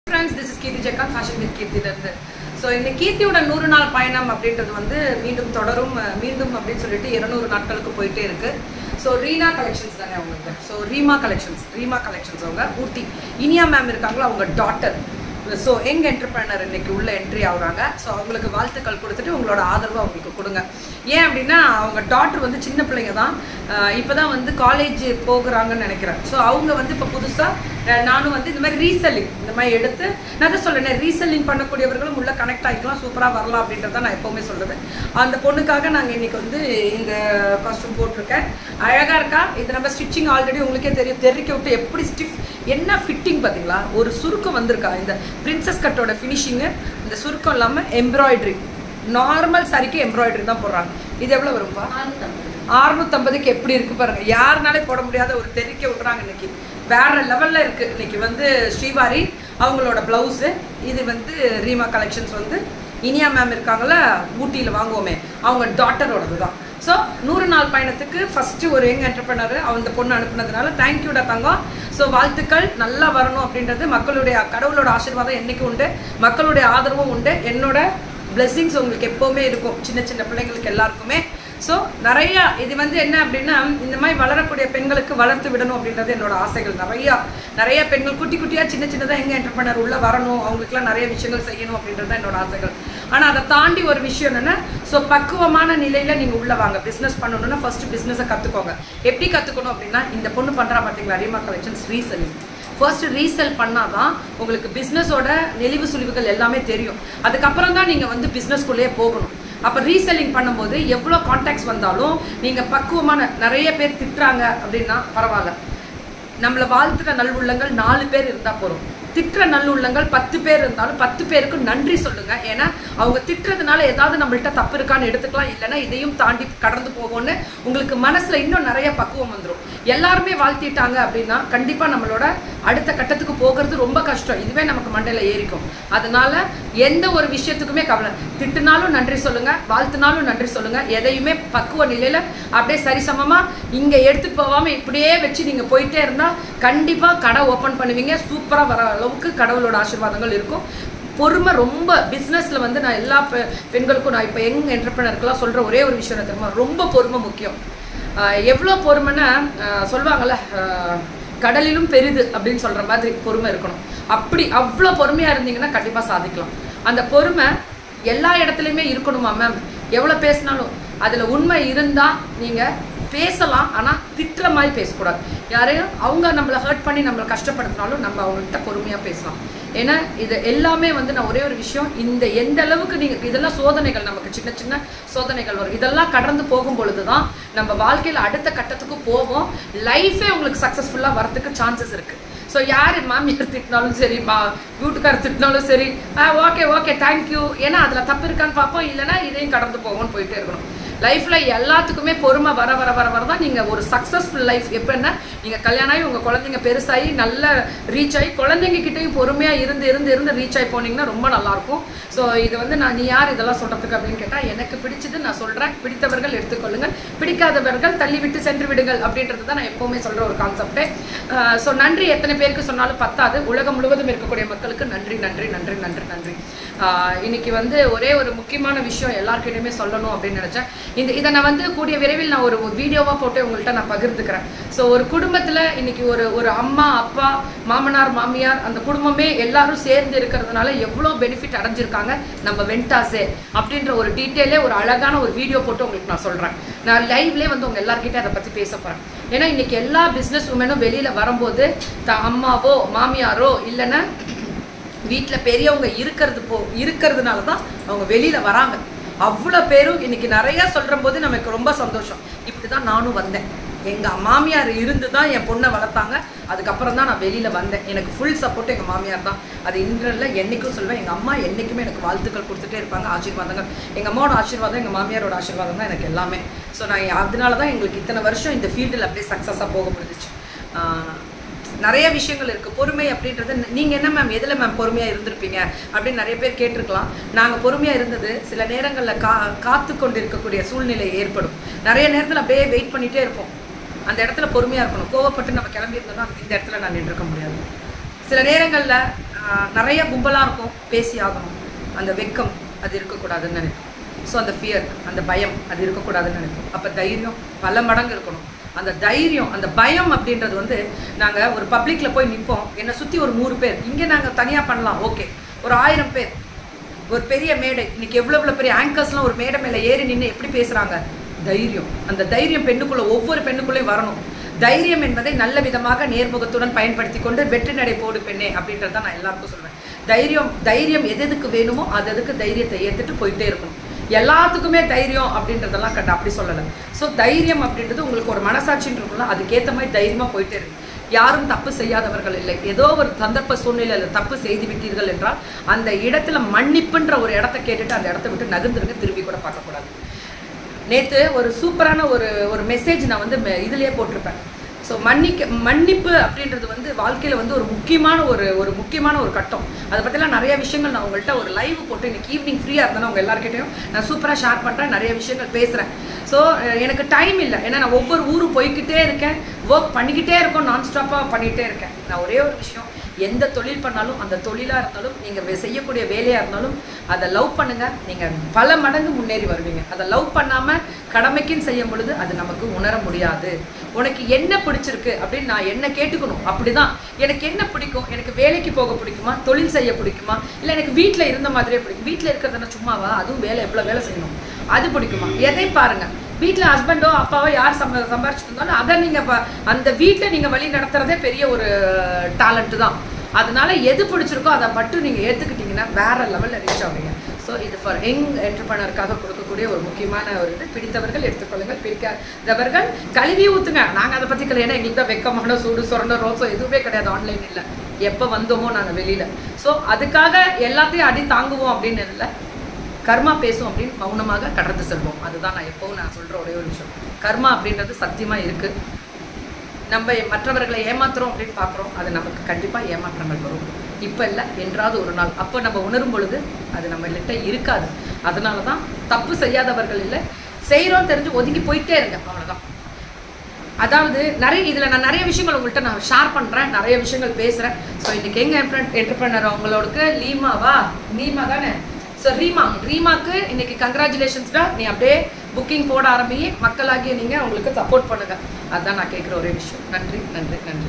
friends this is Keerthi ஜெக்கா fashion with கீர்த்திலேருந்து so இந்த கீர்த்தியோட நூறு நாள் பயணம் அப்படின்றது வந்து மீண்டும் தொடரும் அஹ், மீண்டும் அப்படின்னு சொல்லிட்டு இருநூறு நாட்களுக்கு போயிட்டே இருக்கு ஸோ ரீனா கலெக்ஷன்ஸ் தானே அவங்களுக்கு so Reema collections Reema collections அவங்க ஊட்டி இனியா மேம் இருக்காங்களா அவங்க டாட்டர் ஸோ யங் என்டர்பிரனர் இன்னைக்கு உள்ள என்ட்ரி ஆகுறாங்க ஸோ அவங்களுக்கு வாழ்த்துக்கள் கொடுத்துட்டு உங்களோட ஆதரவு அவங்களுக்கு கொடுங்க ஏன் அப்படின்னா அவங்க டாட்டர் வந்து சின்ன பிள்ளைங்க தான் இப்போ தான் வந்து காலேஜ் போகிறாங்கன்னு நினைக்கிறேன் ஸோ அவங்க வந்து இப்போ புதுசாக நானும் வந்து இந்த மாதிரி ரீசெல்லிங் இந்த மாதிரி எடுத்து நான் தான் சொல்லேன் ரீசெல்லிங் பண்ணக்கூடியவர்களும் உள்ள கனெக்ட் ஆகிக்கலாம் சூப்பராக வரலாம் அப்படின்றத நான் எப்போவுமே சொல்கிறது அந்த பொண்ணுக்காக நாங்கள் இன்னைக்கு வந்து இந்த காஸ்டியூம் போட்டிருக்கேன் அழகாக இருக்கா இது நம்ம ஸ்டிச்சிங் ஆல்ரெடி உங்களுக்கே தெரியும் தெறிக்க விட்டு எப்படி ஸ்டிஃப் என்ன ஃபிட்டிங் பார்த்தீங்களா ஒரு சுருக்கம் வந்திருக்கா இந்த பிரின்சஸ் கட்டோட ஃபினிஷிங்கு இந்த சுருக்கம் இல்லாமல் எம்ப்ராய்டரி நார்மல் சாரிக்கு எம்ப்ராய்டரி தான் போடுறாங்க இது எவ்வளோ வரும்பா அறுநூத்தம்பதுக்கு எப்படி இருக்கு பாருங்க யாருனாலே போட முடியாத ஒரு தெறிக்க விட்றாங்க இன்னைக்கு வேற லெவல்ல இருக்கு இன்னைக்கு வந்து ஸ்ரீவாரி அவங்களோட பிளவுஸு இது வந்து ரீமா கலெக்ஷன்ஸ் வந்து இனியா மேம் இருக்காங்கல்ல ஊட்டியில் வாங்குவோமே அவங்க டாட்டரோடது தான் ஸோ நூறு நாள் பயணத்துக்கு ஃபஸ்ட்டு ஒரு யங் என்டர்பிரனர் அந்த பொண்ணு அனுப்புனதுனால தேங்க்யூடா தங்கம் ஸோ வாழ்த்துக்கள் நல்லா வரணும் அப்படின்றது மக்களுடைய கடவுளோட ஆசீர்வாதம் என்னைக்கும் உண்டு மக்களுடைய ஆதரவும் உண்டு என்னோட பிளெஸ்ஸிங்ஸ் உங்களுக்கு எப்போவுமே இருக்கும் சின்ன சின்ன பிள்ளைங்களுக்கு எல்லாருக்குமே ஸோ நிறையா இது வந்து என்ன அப்படின்னா இந்த மாதிரி வளரக்கூடிய பெண்களுக்கு வளர்த்து விடணும் அப்படின்றது என்னோட ஆசைகள் நிறையா நிறைய பெண்கள் குட்டி குட்டியாக சின்ன சின்னதாக எங்கே என்டர்பிரனர் உள்ள வரணும் அவங்களுக்குலாம் நிறைய விஷயங்கள் செய்யணும் அப்படின்றது தான் என்னோட ஆசைகள் ஆனால் அதை தாண்டி ஒரு விஷயம் என்னென்னா ஸோ பக்குவமான நிலையில் நீங்கள் உள்ள வாங்க பிஸ்னஸ் பண்ணணும்னா ஃபர்ஸ்ட் பிஸ்னஸை கற்றுக்கோங்க எப்படி கற்றுக்கணும் அப்படின்னா இந்த பொண்ணு பண்ணுறா பார்த்தீங்களா Reema collections reselling first resell பண்ணாதான் உங்களுக்கு பிஸ்னஸோட நெளிவு சுழிவுகள் எல்லாமே தெரியும் அதுக்கப்புறம் தான் நீங்கள் வந்து பிஸ்னஸ்குள்ளேயே போகணும் அப்போ ரீசெல்லிங் பண்ணும்போது எவ்வளோ கான்டாக்ட்ஸ் வந்தாலும் நீங்கள் பக்குவமான நிறைய பேர் திட்டுறாங்க அப்படின்னா பரவாயில்ல நம்மளை வாழ்த்துற நல்வுள்ளங்கள் நாலு பேர் இருந்தால் போதும் திட்டுற நல்லுள்ளங்கள் பத்து பேர் இருந்தாலும் பத்து பேருக்கு நன்றி சொல்லுங்க ஏன்னா அவங்க திட்டுறதுனால ஏதாவது நம்மள்ட்ட தப்பு இருக்கான்னு எடுத்துக்கலாம் இல்லைன்னா இதையும் தாண்டி கடந்து போகும்னு உங்களுக்கு மனசுல இன்னும் நிறைய பக்குவம் வந்துடும் எல்லாருமே வாழ்த்திட்டாங்க அப்படின்னா கண்டிப்பா நம்மளோட அடுத்த கட்டத்துக்கு போகிறது ரொம்ப கஷ்டம் இதுவே நமக்கு மண்டையில ஏறிக்கும் அதனால எந்த ஒரு விஷயத்துக்குமே கவலை திட்டுனாலும் நன்றி சொல்லுங்க வாழ்த்துனாலும் நன்றி சொல்லுங்க எதையுமே பக்குவ நிலையில அப்படியே சரிசமமா இங்க எடுத்துட்டு போகாம இப்படியே வச்சு நீங்க போயிட்டே இருந்தா கண்டிப்பா கடை ஓபன் பண்ணுவீங்க சூப்பரா வர அளவுக்கு கடவுளோட ஆசீர்வாதங்கள் இருக்கும் பொறுமை ரொம்ப பிஸ்னஸில் வந்து நான் எல்லா பெ பெண்களுக்கும் நான் இப்போ யங் என்டர்பிரினருக்கெல்லாம் சொல்கிற ஒரே ஒரு விஷயம் என்ன தெரியுமா ரொம்ப பொறுமை முக்கியம் ஆஹ் எவ்வளோ பொறுமைன்னா ஆஹ் சொல்லுவாங்கல்ல ஆஹ் கடலிலும் பெரிது அப்படின்னு சொல்கிற மாதிரி பொறுமை இருக்கணும் அப்படி அவ்வளோ பொறுமையாக இருந்தீங்கன்னா கண்டிப்பாக சாதிக்கலாம் அந்த பொறுமை எல்லா இடத்துலையுமே இருக்கணுமா மேம் எவ்வளோ பேசினாலும் அதில் உண்மை இருந்தால் நீங்கள் பேசலாம் ஆனால் திட்டுற மாதிரி பேசக்கூடாது யாரையும் அவங்க நம்மளை ஹர்ட் பண்ணி நம்மளை கஷ்டப்படுத்தினாலும் நம்ம அவங்கள்ட்ட பொறுமையாக பேசலாம் ஏன்னா இது எல்லாமே வந்து நான் ஒரே ஒரு விஷயம் இந்த எந்த அளவுக்கு நீங்கள் இதெல்லாம் சோதனைகள் நமக்கு சின்ன சின்ன சோதனைகள் வரும் இதெல்லாம் கடந்து போகும் பொழுது தான் நம்ம வாழ்க்கையில் அடுத்த கட்டத்துக்கு போவோம் லைஃபே உங்களுக்கு சக்ஸஸ்ஃபுல்லாக வரதுக்கு சான்சஸ் இருக்குது ஸோ யார் மாமியார் திட்டினாலும் சரி மா வீட்டுக்காரர் திட்டினாலும் சரி ஓகே ஓகே தேங்க்யூ ஏன்னா அதில் தப்பு இருக்கான்னு பார்ப்போம் இல்லைன்னா இதையும் கடந்து போவோம்னு போயிட்டே இருக்கணும் லைஃப்பில் எல்லாத்துக்குமே பொறுமை வர வர வர வர தான் நீங்கள் ஒரு சக்ஸஸ்ஃபுல் லைஃப் எப்படின்னா நீங்கள் கல்யாணம் ஆகி உங்கள் குழந்தைங்க பெருசாகி நல்ல ரீச் ஆகி குழந்தைங்க கிட்டேயும் பொறுமையாக இருந்து இருந்து இருந்து ரீச் ஆகி போனீங்கன்னா ரொம்ப நல்லாயிருக்கும் ஸோ இது வந்து நான் நீ யார் இதெல்லாம் சொல்கிறதுக்கு அப்படின்னு கேட்டால் எனக்கு பிடிச்சது நான் சொல்கிறேன் பிடித்தவர்கள் எடுத்துக்கொள்ளுங்கள் பிடிக்காதவர்கள் தள்ளிவிட்டு சென்று விடுங்கள் அப்படின்றது தான் நான் எப்போவுமே சொல்கிற ஒரு கான்செப்டே ஸோ நன்றி எத்தனை பேருக்கு சொன்னாலும் பத்தாது உலகம் முழுவதும் இருக்கக்கூடிய மக்களுக்கு நன்றி நன்றி நன்றி நன்றி நன்றி ஆஹ் இன்னைக்கு வந்து ஒரே ஒரு முக்கியமான விஷயம் எல்லாருக்கிட்டையுமே சொல்லணும் அப்படின்னு நினச்சேன் இந்த இதை நான் வந்து கூடிய விரைவில் நான் ஒரு வீடியோவாக போட்டு உங்கள்கிட்ட நான் பகிர்ந்துக்கிறேன் ஸோ ஒரு குடும்பத்தில் இன்னைக்கு ஒரு ஒரு அம்மா அப்பா மாமனார் மாமியார் அந்த குடும்பமே எல்லாரும் சேர்ந்து இருக்கிறதுனால எவ்வளோ பெனிஃபிட் அடைஞ்சிருக்காங்க நம்ம வெண்டாஸே அப்படின்ற ஒரு டீட்டெயிலே ஒரு அழகான ஒரு வீடியோ போட்டு உங்களுக்கு நான் சொல்கிறேன் நான் லைவ்லேயே வந்து உங்கள் எல்லார்கிட்ட அதை பற்றி பேச போகிறேன் ஏன்னா இன்னைக்கு எல்லா பிஸ்னஸ் உமனும் வெளியில் வரும்போது த அம்மாவோ மாமியாரோ இல்லைன்னா வீட்டில் பெரியவங்க இருக்கிறது போ இருக்கிறதுனால தான் அவங்க வெளியில் வராங்க அவ்வளோ பேரும் இன்னைக்கு நிறைய சொல்கிற போது நமக்கு ரொம்ப சந்தோஷம் இப்படி தான் நானும் வந்தேன் எங்கள் மாமியார் இருந்து தான் என் பொண்ணை வளர்த்தாங்க அதுக்கப்புறம் தான் நான் வெளியில் வந்தேன் எனக்கு ஃபுல் சப்போர்ட் எங்கள் மாமியார் தான் அது இன்றில் என்றைக்கும் சொல்வேன் எங்கள் அம்மா என்றைக்குமே எனக்கு வாழ்த்துக்கள் கொடுத்துட்டே இருப்பாங்க ஆசீர்வாதங்கள் எங்கள் அம்மாவோட ஆசீர்வாதம் எங்கள் மாமியாரோட ஆசீர்வாதம் தான் எனக்கு எல்லாமே ஸோ நான் அதனால தான் எங்களுக்கு இத்தனை வருஷம் இந்த ஃபீல்டில் அப்படியே சக்ஸஸாக போக முடிஞ்சிச்சு ஆஹ் நிறைய விஷயங்கள் இருக்குது பொறுமை அப்படின்றது நீங்கள் என்ன மேம் எதில் மேம் பொறுமையாக இருந்திருப்பீங்க அப்படின்னு நிறைய பேர் கேட்டிருக்கலாம் நாங்கள் பொறுமையாக இருந்தது சில நேரங்களில் கா காத்து கொண்டு இருக்கக்கூடிய சூழ்நிலை ஏற்படும் நிறைய நேரத்தில் அப்படியே வெயிட் பண்ணிகிட்டே இருப்போம் அந்த இடத்துல பொறுமையாக இருக்கணும் கோவப்பட்டு நம்ம கிளம்பி இருந்தோம்னா இந்த இடத்துல நான் நின்றுக்க முடியாது சில நேரங்களில் ஆஹ், நிறைய கும்பலாக இருக்கும் பேசி ஆகணும் அந்த வெக்கம் அது இருக்கக்கூடாதுன்னு நினைப்போம் ஸோ அந்த ஃபியர் அந்த பயம் அது இருக்கக்கூடாதுன்னு நினைப்போம் அப்போ தைரியம் பல மடங்கு இருக்கணும் அந்த தைரியம் அந்த பயம் அப்படின்றது வந்து நாங்கள் ஒரு பப்ளிக்கில் போய் நிற்போம் என்னை சுற்றி ஒரு நூறு பேர் இங்கே நாங்கள் தனியாக பண்ணலாம் ஓகே ஒரு ஆயிரம் பேர் ஒரு பெரிய மேடை இன்னைக்கு எவ்வளோ எவ்வளோ பெரிய ஆங்கர்ஸ்லாம் ஒரு மேடை மேலே ஏறி நின்று எப்படி பேசுகிறாங்க தைரியம் அந்த தைரியம் பெண்ணுக்குள்ள ஒவ்வொரு பெண்ணுக்குள்ளேயும் வரணும் தைரியம் என்பதை நல்ல விதமாக நேர்முகத்துடன் பயன்படுத்தி கொண்டு வெற்றி நடை போடு பெண்ணே அப்படின்றது தான் நான் எல்லாருக்கும் சொல்வேன் தைரியம் தைரியம் எது எதுக்கு வேணுமோ அது அதுக்கு தைரியத்தை ஏற்றுட்டு போயிட்டே இருக்கணும் எல்லாத்துக்குமே தைரியம் அப்படின்றதெல்லாம் கட்ட அப்படி சொல்லலை ஸோ தைரியம் அப்படின்றது உங்களுக்கு ஒரு மனசாட்சின்னு இருக்கும்ல அதுக்கேற்ற மாதிரி தைரியமாக போயிட்டே இருக்கு யாரும் தப்பு செய்யாதவர்கள் இல்லை ஏதோ ஒரு சந்தர்ப்ப சூழ்நிலையில் தப்பு செய்து விட்டீர்கள் என்றால் அந்த இடத்துல மன்னிப்புன்ற ஒரு இடத்த கேட்டுட்டு அந்த இடத்த விட்டு நகர்ந்துருங்க திரும்பி கூட பார்க்கக்கூடாது நேற்று ஒரு சூப்பரான ஒரு ஒரு மெசேஜ் நான் வந்து மெ- இதுலயே போட்டிருப்பேன் ஸோ மன்னிக்க மன்னிப்பு அப்படின்றது வந்து வாழ்க்கையில் வந்து ஒரு முக்கியமான ஒரு ஒரு முக்கியமான ஒரு கட்டம் அதை பற்றிலாம் நிறைய விஷயங்கள் நான் உங்கள்கிட்ட ஒரு லைவ் போட்டு இன்னைக்கு ஈவினிங் ஃப்ரீயாக இருந்தேன்னா உங்கள் எல்லாருக்கிட்டையும் நான் சூப்பராக ஷேர் பண்ணுறேன் நிறைய விஷயங்கள் பேசுகிறேன் ஸோ எனக்கு டைம் இல்லை ஏன்னா நான் ஒவ்வொரு ஊரும் போய்க்கிட்டே இருக்கேன் ஒர்க் பண்ணிக்கிட்டே இருக்கோம் நான் ஸ்டாப்பாக பண்ணிகிட்டே இருக்கேன் நான் ஒரே ஒரு விஷயம் எந்த தொழில் பண்ணாலும் அந்த தொழிலாக இருந்தாலும் நீங்கள் செய்யக்கூடிய வேலையாக இருந்தாலும் அதை லவ் பண்ணுங்க நீங்கள் பல மடங்கு முன்னேறி வருவீங்க அதை லவ் பண்ணாமல் கடமைக்குன்னு செய்யும் பொழுது அது நமக்கு உணர முடியாது உனக்கு என்ன பிடிச்சிருக்கு அப்படின்னு நான் என்ன கேட்டுக்கணும் அப்படிதான் எனக்கு என்ன பிடிக்கும் எனக்கு வேலைக்கு போக பிடிக்குமா தொழில் செய்ய பிடிக்குமா இல்லை எனக்கு வீட்டில் இருந்த மாதிரியே பிடிக்கும் வீட்டில் இருக்கிறதுனா சும்மாவா அதுவும் வேலை எவ்வளோ வேலை செய்யணும் அது பிடிக்குமா எதை பாருங்க வீட்டில் ஹஸ்பண்டோ அப்பாவோ யார் சம்ப சம்பாரிச்சுட்டு இருந்தாலும் அதை நீங்கள் அந்த வீட்டை நீங்கள் வழி நடத்துறதே பெரிய ஒரு டேலண்ட் தான் அதனால எது பிடிச்சிருக்கோ அதை மட்டும் நீங்கள் ஏற்றுக்கிட்டீங்கன்னா வேற லெவலில் ரீச் ஆவீங்க ஸோ இது ஃபார் யங் என்டர்பிரனருக்காக கொடுக்கக்கூடிய ஒரு முக்கியமான ஒரு இது பிடித்தவர்கள் எடுத்துக்கொள்ளுங்கள் பிடிக்காதவர்கள் கழுவி ஊற்றுங்க நாங்கள் அதை பற்றி கிடையாது எங்களுக்கு தான் வெக்கமான சூடு சுரண்ட ரோசம் எதுவுமே கிடையாது ஆன்லைன் இல்லை எப்போ வந்தோமோ நாங்கள் வெளியில் ஸோ அதுக்காக எல்லாத்தையும் அடி தாங்குவோம் அப்படின்னு இல்லை கர்மா பேசும் அப்படின்னு மௌனமாக கடந்து செல்வோம் அதுதான் நான் எப்பவும் நான் சொல்கிற ஒரே ஒரு விஷயம் கர்மா அப்படின்றது சத்தியமாக இருக்குது நம்ம மற்றவர்களை ஏமாத்துறோம் அப்படின்னு பார்க்குறோம் அது நமக்கு கண்டிப்பாக ஏமாற்றங்கள் வரும் இப்போ இல்லை என்றாவது ஒரு நாள் அப்போ நம்ம உணரும் பொழுது அது நம்ம கிட்ட இருக்காது அதனால தான் தப்பு செய்யாதவர்கள் இல்லை செய்கிறோம் தெரிஞ்சு ஒதுங்கி போயிட்டே இருங்க அவ்வளோதான் அதாவது நிறைய இதில் நான் நிறைய விஷயங்கள் உங்கள்கிட்ட நான் ஷேர் பண்ணுறேன் நிறைய விஷயங்கள் பேசுகிறேன் ஸோ இன்னைக்கு எங்கள் என்டர்பிரனர் அவங்களோட லீமாவா லீமா தானே ஸோ ரீமா ரீமாக்கு இன்னைக்கு கங்க்ராச்சுலேஷன்ஸ்டா நீ அப்படியே புக்கிங் போட ஆரம்பியே மக்களாகிய நீங்கள் அவங்களுக்கு சப்போர்ட் பண்ணுங்க அதுதான் நான் கேட்குற ஒரே விஷயம் நன்றி நன்றி நன்றி